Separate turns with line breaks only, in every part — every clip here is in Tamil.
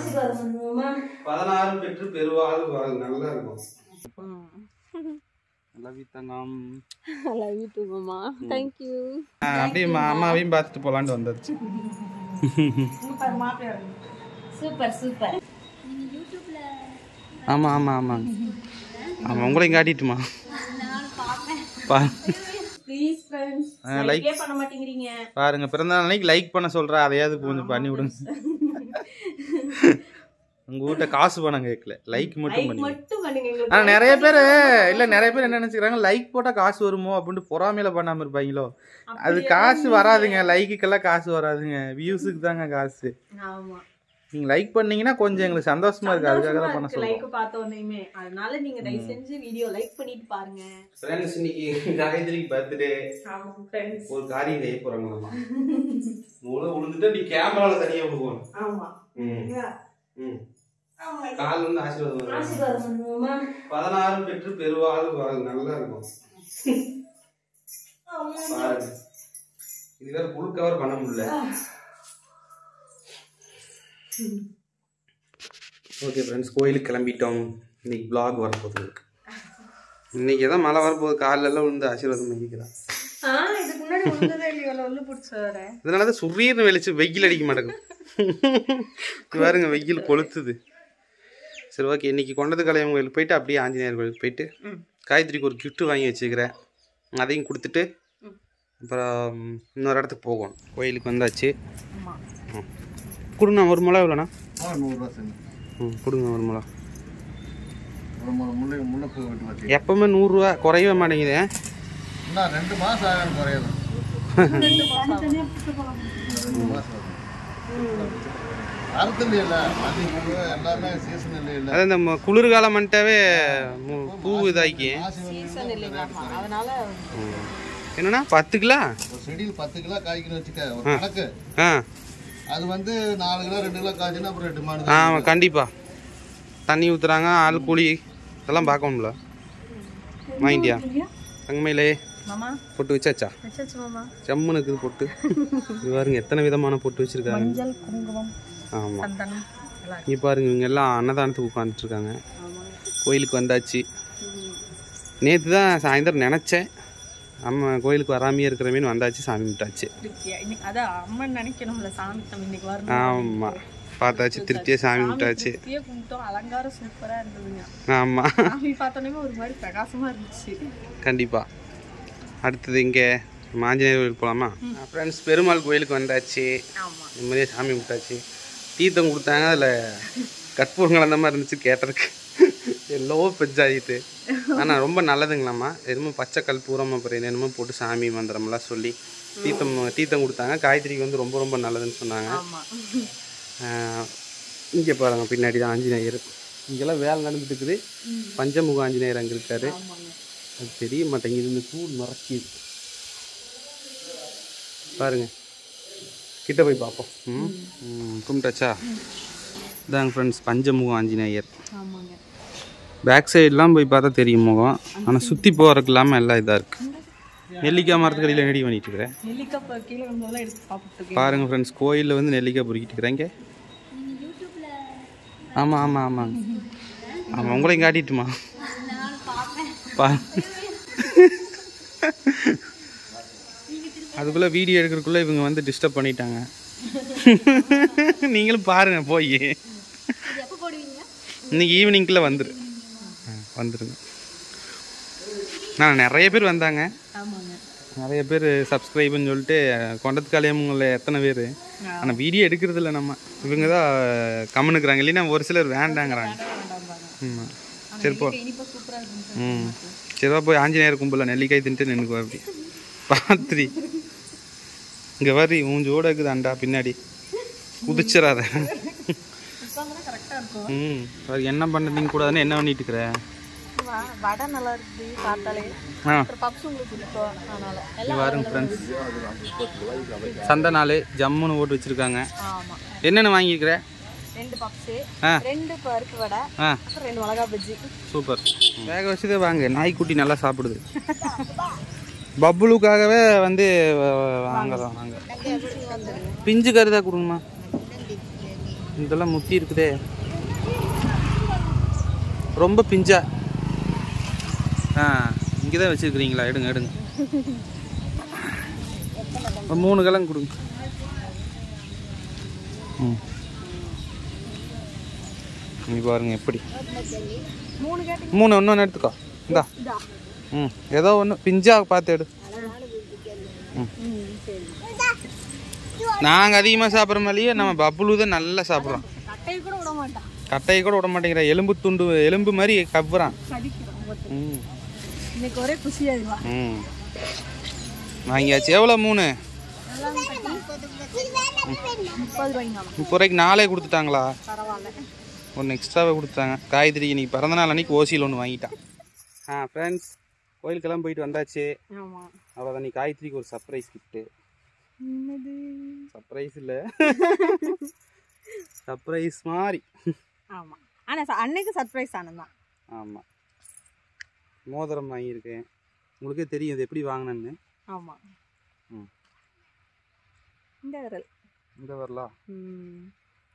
ஆசீர்வாதம் பண்ணுவோமா
பதினாறு பெற்று பெருவாள் வாழ் நல்லா இருக்கும் லவ் யூ தங்கம்
லவ் யூ டு மாமா தேங்க் யூ
அப்படியே மா- அம்மாவையும் பார்த்துட்டு போலான்னு வந்துருச்சு
சூப்பர் சூப்பர்
ஆமா ஆமா ஆமாங்க ஆமா உங்களையும் காட்டிட்டுமா பா
ப்ளீஸ் ஃப்ரெண்ட்ஸ்
லைக்
லைக்கே பண்ண மாட்டேங்கிறீங்க
பாருங்க பிறந்த நாளைக்கு லைக் பண்ண சொல்றேன் அதையாவது கொஞ்சம் பண்ணி விடுங்க உங்க வீட்ட காசு பணம் கேட்கல லைக் மட்டும்
லைக்
பண்ணி
மட்டும் பண்ணுங்க
ஆனா
எங்களுக்கு
நிறைய பேர் இல்ல நிறைய பேர் என்ன நினைச்சுக்கிறாங்க லைக் போட்டா காசு வருமோ அப்படின்ட்டு பொறாமையில பண்ணாம இருப்பாங்களோ அது காசு வராதுங்க லைக்குக்கெல்லாம் காசு வராதுங்க வியூஸுக்கு தாங்க காசு
ஆமா
நீங்க லைக் பண்ணீங்கன்னா கொஞ்சம் எங்களுக்கு சந்தோஷமா இருக்கு அதுக்காக தான் பண்ண சொல்றோம்
லைக் பார்த்த உடனேயுமே அதனால நீங்க தயவு செஞ்சு வீடியோ லைக் பண்ணிட்டு பாருங்க
ஃப்ரெண்ட்ஸ் இன்னைக்கு காயத்ரிக்கு பர்த்டே
ஆமா ஃப்ரெண்ட்ஸ்
ஒரு காரியம் செய்ய போறாங்களாமா மூளை விழுந்துட்டு நீ கேமரால தனியா விடுவோம்
ஆமா
ம் ம்
ஆமா
கால் வந்து ஆசீர்வாதம் பண்ணுங்க.
ஆசீர்வாதம் பண்ணுவோமா
பதினாறு பெற்று பெருவாள் வாழ் நல்லா இருக்கும் பாருங்க இது வேற ஃபுல் கவர் பண்ண முடியல ஓகே ஃப்ரெண்ட்ஸ் கோயிலுக்கு கிளம்பிட்டோம் இன்னைக்கு vlog வரப்போகுது இருக்கு இன்னைக்கு தான் மழை வரப்போகுது காலில் எல்லாம் விழுந்து ஆசீர்வாதம் பண்ணிக்கிறான்
ஆ இதுக்கு முன்னாடி உள்ளதே இல்லையோ உள்ளு பிடிச்சி வரேன்
அதனால தான் சுரீர்னு வெளிச்சு வெயில் அடிக்க மாட்டேங்குது இது பாருங்க வெயில் கொளுத்துது சரி ஓகே இன்னைக்கு கொண்டது கலையம் கோயிலுக்கு போயிட்டு அப்படியே ஆஞ்சநேயர் கோயிலுக்கு போயிட்டு காயத்ரிக்கு ஒரு gift வாங்கி வச்சுக்கிறேன் அதையும் கொடுத்துட்டு அப்புறம் இன்னொரு இடத்துக்கு போகணும் கோயிலுக்கு வந்தாச்சு
ஆமா
ம். கொடுங்க ஒரு முளை எவ்வளோண்ணா
நூறுரூவா செஞ்சு
ம் கொடுங்க ஒரு முளை
ஒரு மு- முல்லை முல்லைப்பூ வெட்டி வச்சு
எப்பவுமே நூறுரூவா குறையவே மாட்டேங்குது
இன்னும் ரெண்டு மாதம் ஆகணும் குறையலாம் ரெண்டு மாதம் அறுத்து இல்லையில மதி பூ எல்லாமே சீசன் இல்லையில
அதான் இந்த ம- குளிர்காலம் வந்துட்டாவே மு- பூ இதாக்கி
சீசன் இல்லைங்களாமா அதனால
ம். என்னண்ணா பத்து கிலோ
ஒரு செடியில் பத்து கிலோ காய்க்கணும் வச்சுக்க ஒரு கணக்கு
ஆ
அது வந்து நாலு கிலோ ரெண்டு கிலோ காய்ச்சுன்னா அப்புறம் ரெண்டு மாடு
ஆ
தான்
கண்டிப்பா தண்ணி ஊத்துறாங்க ஆள் கூலி இதெல்லாம் பார்க்கணும்ல வாங்கிட்டியா தங்கமையிலே
மாமா
பொட்டு வச்சாச்சா
வச்சாச்சு மாமா
ஜம்முன்னு இருக்குது பொட்டு இது பாருங்க எத்தனை விதமான பொட்டு வச்சிருக்காங்க
மஞ்சள் குங்குமம்
ஆமா
சந்தனம் எல்லாம்
இங்க பாருங்க இவங்க எல்லாம் அன்னதானத்துக்கு உட்காந்துட்டு இருக்காங்க
ஆமா
கோயிலுக்கு வந்தாச்சு நேற்று தான் சாயந்தரம் நினச்சேன் நம்ம கோயிலுக்கு வராமையே இருக்கிறமேனு வந்தாச்சு சாமி விட்டாச்சு
திருப்தியா இன்னைக்கு அதான் அம்மன் நினைக்கணும்ல சாமி நம்ம இன்னைக்கு வரணும்
ஆமாம் பார்த்தாச்சு திருப்தியாக சாமி விட்டாச்சு
திருப்தியே கும்பிட்டோம் அலங்காரம் சூப்பரா இருந்ததுங்க
ஆமாம்
சாமி பார்த்தோன்னே ஒரு மாதிரி பிரகாசமா இருந்துச்சு
கண்டிப்பாக அடுத்தது இங்கே ஆஞ்சநேயர் கோயில் போகலாமா ஃப்ரெண்ட்ஸ் பெருமாள் கோயிலுக்கு வந்தாச்சு
ஆமா
நிம்மதியாக சாமி விட்டாச்சு தீர்த்தம் கொடுத்தாங்க அதில் கற்பூரம் கலந்த மாதிரி இருந்துச்சு கேட்டதுக்கு எல்லோ பெஞ்சாயிட்டு ஆனால் ரொம்ப நல்லதுங்களாம்மா எதுவும் பச்சை கற்பூரம் அப்புறம் என்னென்னமோ போட்டு சாமி மந்திரம்லாம் சொல்லி தீர்த்தம் தீர்த்தம் கொடுத்தாங்க காய்கறிக்கு வந்து ரொம்ப ரொம்ப நல்லதுன்னு சொன்னாங்க
ஆமா
இங்கே பாருங்க பின்னாடி தான் ஆஞ்சநேயர் இங்கெல்லாம் வேலை நடந்துட்டு இருக்குது பஞ்சமுக ஆஞ்சநேயர் அங்கே இருக்காரு
ஆமாங்க
அது தெரிய மாட்டேங்குது இந்த தூள் மறைக்கிது பாருங்க கிட்ட போய் பார்ப்போம் ம் ம் கும்பிட்டாச்சா இதாங்க ஃப்ரெண்ட்ஸ் பஞ்சமுகம் ஆஞ்சநேயர்
ஆமாங்க
பேக் சைட்லாம் போய் பார்த்தா தெரியும் முகம் ஆனால் சுற்றி போகிறதுக்கு இல்லாமல் எல்லாம் இதாக இருக்குது நெல்லிக்காய் மரத்துக்கு அடியில் நெடி பண்ணிட்டு இருக்கிறேன்
நெல்லிக்காய் ப- கீழே விழுந்ததெல்லாம் எடுத்து சாப்பிட்டு
பாருங்க ஃப்ரெண்ட்ஸ் கோயிலில் வந்து நெல்லிக்காய் பொறுக்கிட்டு இருக்கிறேங்க ஆமாம் ஆமாம் ஆமாங்க ஆமாம் உங்களையும் காட்டிட்டுமா பா அதுக்குள்ளே வீடியோ எடுக்கிறதுக்குள்ளே இவங்க வந்து டிஸ்டர்ப் பண்ணிட்டாங்க நீங்களும் பாருங்க போய் இன்னைக்கு ஈவினிங்குள்ளே வந்துரு ஆ, வந்துருங்க நான் நிறைய பேர் வந்தாங்க
ஆமாங்க
நிறைய பேர் சப்ஸ்கிரைப்னு சொல்லிட்டு கொண்டத்து கல்யாணங்கள எத்தனை பேர் ஆனால் வீடியோ எடுக்கிறது இல்லை நம்ம இவங்க தான் கம்முனுக்குறாங்க இல்லைன்னா ஒரு சிலர் வேண்டாங்கிறாங்க ஆமாம் சரி போ
இனிப்பா சூப்பரா இருக்கு
ம் சரிவா போய் ஆஞ்சநேயர் கும்பல நெல்லிக்காய் தின்ட்டு நின்றுக்கோ அப்படி பாத்திரி இங்கே வரி ஊஞ்சோட இருக்குது அண்டா பின்னாடி குதிச்சிடாத
உட்காந்துனா கரெக்டா இருக்கும்
ம் அது என்ன பண்ணுறீங்க கூடாதுன்னு என்ன பண்ணிட்டு இருக்கிற
வ- வடை நல்லா இருக்குது பார்த்தாலே
ஆ
அப்புறம் பப்ஸ் உங்களுக்கு பிடிக்கும் அதனால
இங்க பாருங்க ஃப்ரெண்ட்ஸ் சந்தை நாள் ஜம்முன்னு போட்டு வச்சுருக்காங்க
ஆமா
என்னென்ன வாங்கியிருக்கிற
ரெண்டு பப்ஸு
ஆ.
ரெண்டு பருப்பு வடை
ஆ
அப்புறம் ரெண்டு மிளகா பஜ்ஜி
சூப்பர் வேக வச்சதே வாங்க நாய்க்குட்டி நல்லா சாப்பிடுது பப்புளுக்காகவே வந்து வ- வாங்குறோம் நாங்கள் பிஞ்சு கருதா கொடுங்கம்மா இதெல்லாம் முத்தி இருக்குதே ரொம்ப பிஞ்சா ஆ இங்கே தான் வச்சுருக்கிறீங்களா எடுங்க எடுங்க ஒரு மூணு கிழங்கு கொடுங்க ம் நீ பாருங்க எப்படி மூணு ஒன்று எடுத்துக்கோ இந்தா ம் ஏதோ ஒன்று பிஞ்சா பார்த்து எடு ம் நாங்கள் அதிகமாக சாப்பிட்ற மாதிரியே நம்ம பப்புலு தான் நல்லா சாப்பிட்றோம்
கட்டையை கூட விட மாட்டான்
கட்டையை கூட விட மாட்டேங்கிற எலும்பு துண்டு எலும்பு மாதிரி கவ்வுறான்
கடிக்கிறான்
ம்
இன்னைக்கு ஒரே குஷியாயிருவா
ம் வாங்கியாச்சு எவ்வளோ மூணு
முப்பது ரூபாய்ங்கம்மா
முப்பது ரூபாய்க்கு நாலே கொடுத்துட்டாங்களா
பரவாயில்ல
ஒன்று எக்ஸ்ட்ராவே கொடுத்தாங்க காய்கறி இன்னைக்கு பிறந்த நாள் அன்னைக்கு ஓசியில் ஒன்று வாங்கிட்டான் ஆ ஃப்ரெண்ட்ஸ் கோயிலுக்கெல்லாம் போயிட்டு வந்தாச்சு
ஆமா
அவ்வளோதான் நீ காயத்ரிக்கு ஒரு சர்ப்ரைஸ் கிஃப்ட்டு
என்னது
சர்ப்ரைஸ் இல்லை சர்ப்ரைஸ் மாதிரி
ஆமா ஆனா ச- அன்னைக்கு சர்ப்ரைஸ் ஆனந்தான்
ஆமாம் மோதிரம் வாங்கியிருக்கேன் உங்களுக்கே தெரியும் இது எப்படி வாங்கினேன்னு
ஆமா
ம்
இந்த விரல்
இந்த வரலாம்
ம்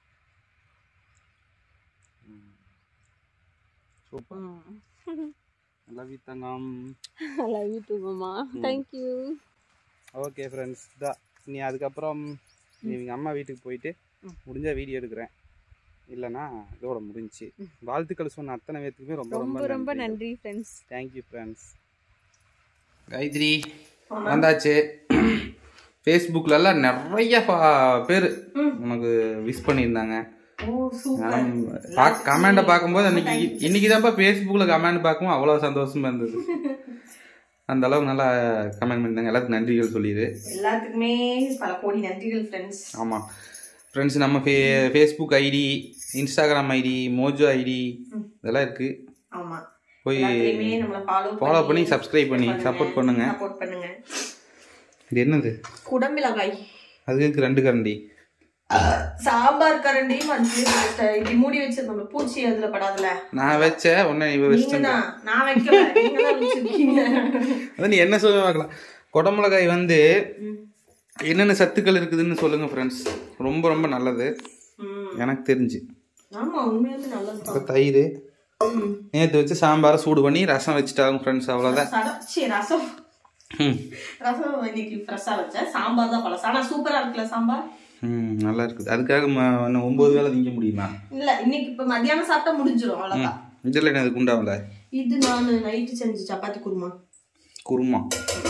சூப்பர்
ம்
லவ் யூ தங்கம்
லவ் யூ டூ மாமா தேங்க் யூ
ஓகே ஃப்ரெண்ட்ஸ் தான் நீ அதுக்கப்புறம் நீ எங்கள் அம்மா வீட்டுக்கு போயிட்டு முடிஞ்சா வீடியோ எடுக்கிறேன் இல்லைன்னா இதோட முடிஞ்சுச்சு வாழ்த்துக்கள் சொன்ன அத்தனை பேர்த்துக்குமே ரொம்ப
ரொம்ப
ரொம்ப
ரொம்ப நன்றி ஃப்ரெண்ட்ஸ்
தேங்க்யூ ஃப்ரெண்ட்ஸ் காயத்ரி வந்தாச்சு ஃபேஸ்புக்கிலலாம் நிறைய பேர் உனக்கு விஷ் பண்ணியிருந்தாங்க கமெண்ட்டை பார்க்கும்போது அன்னைக்கு இன்னைக்கு தான்ப்பா ஃபேஸ்புக்கில் கமெண்ட் பார்க்கும்போது அவ்வளோ சந்தோஷமா இருந்தது அந்த அளவுக்கு நல்லா கமெண்ட் பண்ணியிருந்தாங்க எல்லாத்துக்கும் நன்றிகள் சொல்லிடு
எல்லாத்துக்குமே பல கோடி நன்றிகள் ஃப்ரெண்ட்ஸ்
ஆமாம் ஃப்ரெண்ட்ஸ் நம்ம ஃபே Facebook ID Instagram ID Mojo ID இதெல்லாம் இருக்குது
ஆமா
போய்
எல்லாத்தையுமே நம்மள ஃபாலோ
ஃபாலோ பண்ணி சப்ஸ்கிரைப் பண்ணி சப்போர்ட் பண்ணுங்க
சப்போர்ட் பண்ணுங்க
இது என்னது
குடமிளகாய்
அதுக்கு ரெண்டு கரண்டி
சாம்பார் கரண்டியும் வந்து இப்படி மூடி வச்சிருந்தோம்ல பூச்சி அதுல படாதுல
நான் வச்ச உடனே இவ
நீங்க
வச்சிட்டேன்
தான் நான் வைக்கல நீங்க தான் வச்சிருக்கீங்க
அதான் நீ என்ன சொல்ல பார்க்கலாம் குடமிளகாய் வந்து என்னென்ன சத்துக்கள் இருக்குதுன்னு சொல்லுங்க ஃப்ரெண்ட்ஸ் ரொம்ப ரொம்ப நல்லது
ம்.
எனக்கு தெரிஞ்சு
ஆமா உண்மையாலுமே நல்லதுதான்
அப்புறம் தயிர் நேற்று வச்சு சாம்பாரை சூடு பண்ணி ரசம் வச்சுட்டாங்க ஃப்ரெண்ட்ஸ் அவ்வளோதான்
சடச்சி ரசம்
ம்
ரசம் இன்னைக்கு ஃப்ரெஷ்ஷா வச்சேன் சாம்பார் தான் பழசு ஆனா சூப்பரா இருக்குல்ல சாம்பார்
ம் நல்லா இருக்குது அதுக்காக ம- இன்னும் ஒம்பது வேளை திங்க முடியுமா
இல்ல இன்னைக்கு இப்ப மத்தியானம் சாப்பிட்டா முடிஞ்சிரும் அவ்வளவுதான்
இதில் என்ன அதுக்கு உண்டாகல
இது நான் நைட்டு செஞ்ச சப்பாத்தி குருமா
குருமா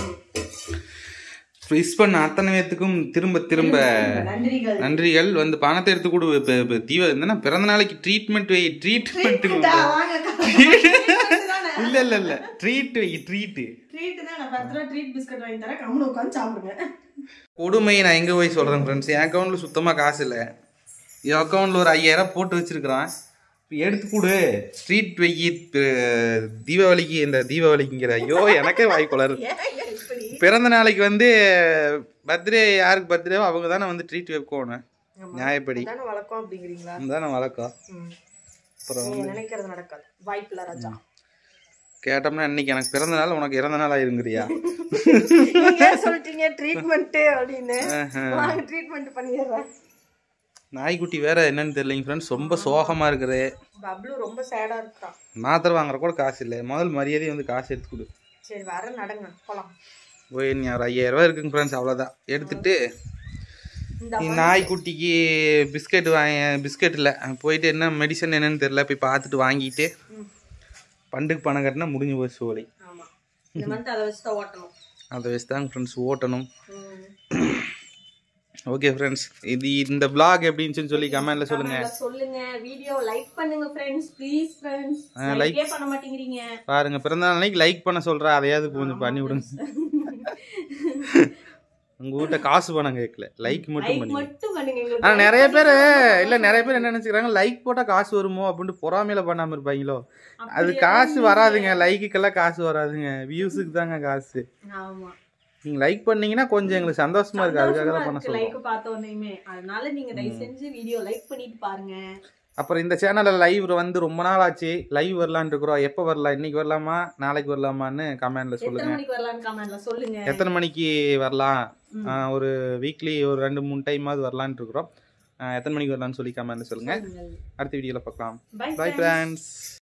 ஃபிஷ் பண்ண அத்தனை பேர்த்துக்கும் திரும்ப திரும்ப
நன்றிகள்
நன்றிகள் வந்து பணத்தை எடுத்து கொடு இப்போ இப்போ தீவ என்னன்னா பிறந்த நாளைக்கு ட்ரீட்மெண்ட் வை ட்ரீட்மெண்ட் இல்ல இல்ல இல்ல ட்ரீட் வை ட்ரீட்
ட்ரீட் தான் நான் பத்து ரூபா ட்ரீட் பிஸ்கட் வாங்கி தரேன் கம்முன்னு உட்காந்து சாப்பிடுங்க
கொடுமையை நான் எங்க போய் சொல்றேன் ஃப்ரெண்ட்ஸ் என் அக்கௌண்ட்ல சுத்தமா காசு இல்லை என் அக்கௌண்ட்ல ஒரு ஐயாயிரம் போட்டு வச்சிருக்கிறான் இப்ப எடுத்து கொடு ட்ரீட் வை அஹ், தீபாவளிக்கு இந்த தீபாவளிக்குங்கிற ஐயோ எனக்கே வாய் குளருது
இப்படி
பிறந்த நாளைக்கு வந்து பர்த்டே யாருக்கு பர்த்டேவோ அவங்க தானே வந்து ட்ரீட் வைக்கணும் நியாயப்படி
தானே வழக்கம் அப்படிங்கிறீங்களா
தானே வழக்கம்
ம்.
அப்புறம்
நீங்க நினைக்கிறது நடக்காது வாய்ப்பில்ல ராஜா
கேட்டோம்னா இன்னைக்கு எனக்கு பிறந்த நாள் உனக்கு இறந்த நாள் ஆயிருங்கிறியா
நீங்க ஏன் சொல்லிட்டீங்க ட்ரீட்மெண்ட் அப்படின்னு வாங்க ட்ரீட்மெண்ட் பண்ணிடுறேன்
நாய்க்குட்டி வேற என்னன்னு தெரியலைங்க ஃப்ரெண்ட்ஸ் ரொம்ப சோகமா இருக்குது
பப்ளு ரொம்ப சேடா இருக்கான்
மாத்திரை வாங்குற கூட காசு இல்லை முதல் மரியாதை வந்து காசு எடுத்து கொடு
சரி வர நடங்க போலாம்
போய் நீ ஒரு ஐயாயிரம் ரூபாய் இருக்குங்க ஃப்ரெண்ட்ஸ் அவ்வளோதான் எடுத்துட்டு
இந்த
நீ நாய்க்குட்டிக்கு பிஸ்கட் வாங்கி பிஸ்கட் இல்லை போயிட்டு என்ன மெடிசன் என்னன்னு தெரியல போய் பார்த்துட்டு வாங்கிட்டு பண்டுக்கு பணம் கட்டினா முடிஞ்சு போச்சு சோலை
ஆமா இந்த மந்த் அதை வச்சு தான் ஓட்டணும்
அதை வச்சு தாங்க ஃப்ரெண்ட்ஸ் ஓட்டணும்
ம்.
ஓகே ஃப்ரெண்ட்ஸ் இது இந்த vlog எப்படி இருந்துச்சுன்னு சொல்லி கமெண்ட்ல சொல்லுங்க
கமெண்ட்ல சொல்லுங்க வீடியோ லைக் பண்ணுங்க ஃப்ரெண்ட்ஸ் ப்ளீஸ் ஃப்ரெண்ட்ஸ்
like-
லைக்கே பண்ண மாட்டேங்கிறீங்க
பாருங்க பிறந்த நாள் அன்னைக்கு லைக் பண்ண சொல்றா அதையாவது கொஞ்சம் பண்ணி விடுங்க உங்க வீட்டை காசு பணம் கேட்கல லைக் மட்டும்
லைக்
பண்ணி
மட்டும் பண்ணுங்க
ஆனா
எங்களுக்கு
நிறைய பேர் இல்ல நிறைய பேர் என்ன நினைச்சுக்கிறாங்க லைக் போட்டா காசு வருமோ அப்படின்ட்டு பொறாமையில பண்ணாம இருப்பாங்களோ அது காசு வராதுங்க லைக்குக்கெல்லாம் காசு வராதுங்க வியூஸுக்கு தாங்க காசு
ஆமா
நீங்க லைக் பண்ணீங்கன்னா கொஞ்சம் எங்களுக்கு சந்தோஷமா இருக்கு அதுக்காக தான் பண்ண சொல்றோம்
லைக் பார்த்த உடனேயுமே அதனால நீங்க தயவு செஞ்சு வீடியோ லைக் பண்ணிட்டு பாருங்க
அப்புறம் இந்த சேனல்ல லைவ் வந்து ரொம்ப நாள் ஆச்சு லைவ் வரலான்னு இருக்கிறோம் எப்போ வரலாம் இன்னைக்கு வரலாமா நாளைக்கு வரலாமான்னு கமெண்ட்ல
எத்தனை
சொல்லுங்க
மணிக்கு வரலாம்னு கமெண்ட்ல சொல்லுங்க
எத்தனை மணிக்கு வரலாம் ஆஹ் ஒரு வீக்லி ஒரு ரெண்டு மூணு டைமாவது வரலான்ட்டு இருக்கிறோம்
எத்தனை மணிக்கு வரலாம்னு சொல்லி கமெண்ட்ல சொல்லுங்க அடுத்த வீடியோல பார்க்கலாம்
Bye,
பை ஃப்ரெண்ட்ஸ்